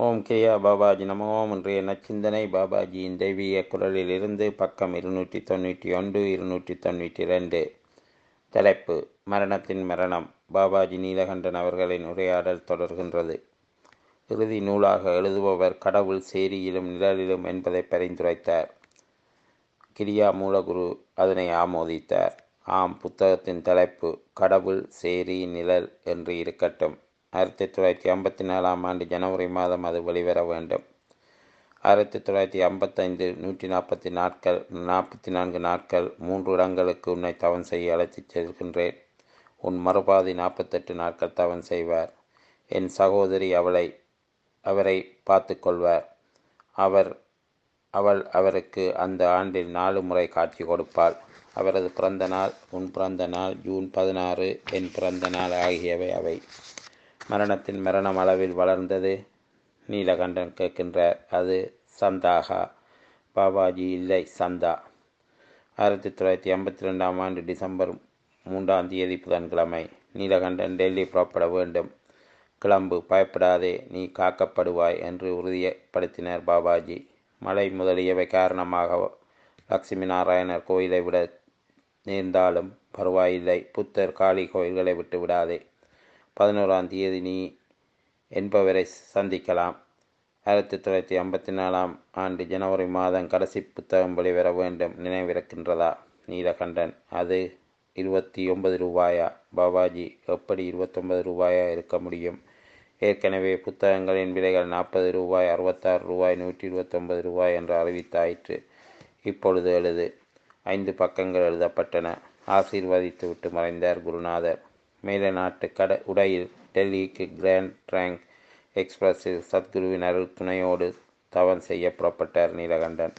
ஓம் கிரியா பாபாஜி நமோ இன்றைய நச்சிந்தனை பாபாஜியின் தெய்வீக குரலிலிருந்து பக்கம் இருநூற்றி தொண்ணூற்றி ஒன்று இருநூற்றி தொண்ணூற்றி ரெண்டு தலைப்பு மரணத்தின் மரணம் பாபாஜி நீலகண்டன் அவர்களின் உரையாடல் தொடர்கின்றது இறுதி நூலாக எழுதுபவர் கடவுள் சேரியிலும் நிழலிலும் என்பதை பரிந்துரைத்தார் கிரியா மூலகுரு அதனை ஆமோதித்தார் ஆம் புத்தகத்தின் தலைப்பு கடவுள் சேரி நிழல் என்று இருக்கட்டும் ஆயிரத்தி தொள்ளாயிரத்தி ஐம்பத்தி நாலாம் ஆண்டு ஜனவரி மாதம் அது வெளிவர வேண்டும் ஆயிரத்தி தொள்ளாயிரத்தி ஐம்பத்தைந்து நூற்றி நாற்பத்தி நாட்கள் நாற்பத்தி நான்கு நாட்கள் மூன்று இடங்களுக்கு உன்னை தவன் செய்ய அழைத்துச் செல்கின்றேன் உன் மறுபாதி நாற்பத்தெட்டு நாட்கள் தவன் செய்வார் என் சகோதரி அவளை அவரை பார்த்து கொள்வார் அவர் அவள் அவருக்கு அந்த ஆண்டில் நாலு முறை காட்சி கொடுப்பாள் அவரது பிறந்த நாள் உன் பிறந்த நாள் ஜூன் பதினாறு என் பிறந்த நாள் ஆகியவை அவை மரணத்தின் மரணம் அளவில் வளர்ந்தது நீலகண்டன் கேட்கின்றார் அது சந்தாகா பாபாஜி இல்லை சந்தா ஆயிரத்தி தொள்ளாயிரத்தி ஐம்பத்தி ரெண்டாம் ஆண்டு டிசம்பர் மூன்றாம் தேதி புதன்கிழமை நீலகண்டன் டெல்லி புறப்பட வேண்டும் கிளம்பு பயப்படாதே நீ காக்கப்படுவாய் என்று உறுதிப்படுத்தினார் பாபாஜி மழை முதலியவை காரணமாக லட்சுமி நாராயணர் கோயிலை விட நேர்ந்தாலும் பரவாயில்லை புத்தர் காளி கோயில்களை விட்டு விடாதே பதினோராம் தேதி நீ என்பவரை சந்திக்கலாம் ஆயிரத்தி தொள்ளாயிரத்தி ஐம்பத்தி நாலாம் ஆண்டு ஜனவரி மாதம் கடைசி புத்தகம் வெளிவர வேண்டும் நினைவிருக்கின்றதா நீலகண்டன் அது இருபத்தி ஒன்பது ரூபாயா பாபாஜி எப்படி இருபத்தொன்பது ரூபாயா இருக்க முடியும் ஏற்கனவே புத்தகங்களின் விலைகள் நாற்பது ரூபாய் அறுபத்தாறு ரூபாய் நூற்றி இருபத்தொன்பது ரூபாய் என்று அறிவித்தாயிற்று இப்பொழுது எழுது ஐந்து பக்கங்கள் எழுதப்பட்டன ஆசீர்வதித்து விட்டு மறைந்தார் குருநாதர் மேல நாட்டு கட உடையில் டெல்லிக்கு கிராண்ட் ட்ராங்க் எக்ஸ்பிரஸில் சத்குருவின் அருள் துணையோடு தவன் செய்ய புறப்பட்டார் நீலகண்டன்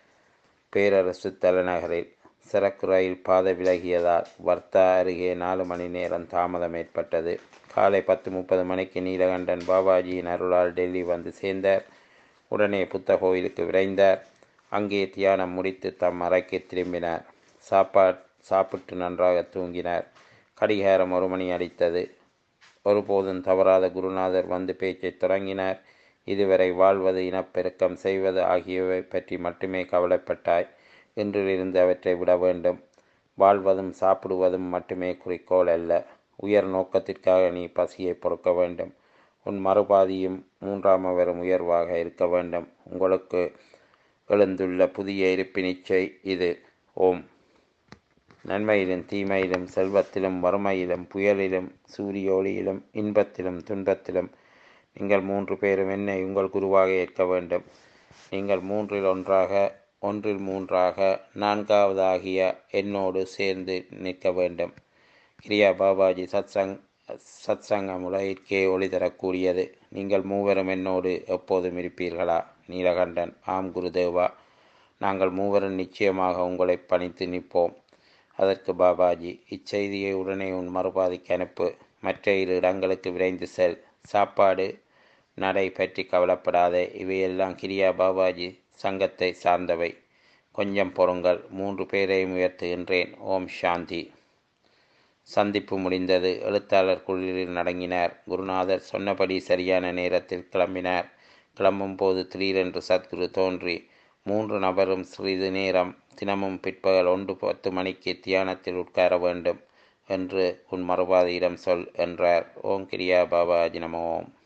பேரரசு தலைநகரில் சிறக்கு ரயில் பாதை விலகியதால் வர்த்தா அருகே நாலு மணி நேரம் தாமதம் ஏற்பட்டது காலை பத்து முப்பது மணிக்கு நீலகண்டன் பாபாஜியின் அருளால் டெல்லி வந்து சேர்ந்தார் உடனே புத்த கோயிலுக்கு விரைந்தார் அங்கே தியானம் முடித்து தம் அறைக்கு திரும்பினார் சாப்பாட் சாப்பிட்டு நன்றாக தூங்கினார் கடிகாரம் ஒரு மணி அடித்தது ஒருபோதும் தவறாத குருநாதர் வந்து பேச்சை தொடங்கினார் இதுவரை வாழ்வது இனப்பெருக்கம் செய்வது ஆகியவை பற்றி மட்டுமே கவலைப்பட்டாய் இன்றிலிருந்து அவற்றை விட வேண்டும் வாழ்வதும் சாப்பிடுவதும் மட்டுமே குறிக்கோள் அல்ல உயர் நோக்கத்திற்காக நீ பசியை பொறுக்க வேண்டும் உன் மறுபாதியும் மூன்றாம் வரும் உயர்வாக இருக்க வேண்டும் உங்களுக்கு எழுந்துள்ள புதிய இருப்பினிச்சை இது ஓம் நன்மையிலும் தீமையிலும் செல்வத்திலும் வறுமையிலும் புயலிலும் சூரியோலியிலும் இன்பத்திலும் துன்பத்திலும் நீங்கள் மூன்று பேரும் என்னை உங்கள் குருவாக ஏற்க வேண்டும் நீங்கள் மூன்றில் ஒன்றாக ஒன்றில் மூன்றாக நான்காவதாகிய என்னோடு சேர்ந்து நிற்க வேண்டும் கிரியா பாபாஜி சத்சங் சத்சங்கம் உலகிற்கே ஒளி தரக்கூடியது நீங்கள் மூவரும் என்னோடு எப்போதும் இருப்பீர்களா நீலகண்டன் ஆம் குருதேவா நாங்கள் மூவரும் நிச்சயமாக உங்களை பணித்து நிற்போம் அதற்கு பாபாஜி இச்செய்தியை உடனே உன் மறுபாதிக்கு அனுப்பு மற்ற இரு இடங்களுக்கு விரைந்து செல் சாப்பாடு நடை பற்றி கவலைப்படாதே இவையெல்லாம் கிரியா பாபாஜி சங்கத்தை சார்ந்தவை கொஞ்சம் பொறுங்கள் மூன்று பேரையும் உயர்த்துகின்றேன் ஓம் சாந்தி சந்திப்பு முடிந்தது எழுத்தாளர் குழுவில் நடங்கினார் குருநாதர் சொன்னபடி சரியான நேரத்தில் கிளம்பினார் கிளம்பும் போது திடீரென்று சத்குரு தோன்றி மூன்று நபரும் சிறிது நேரம் தினமும் பிற்பகல் ஒன்று பத்து மணிக்கு தியானத்தில் உட்கார வேண்டும் என்று உன் மறுபாதையிடம் சொல் என்றார் ஓம் கிரியா பாபாஜி நம ஓம்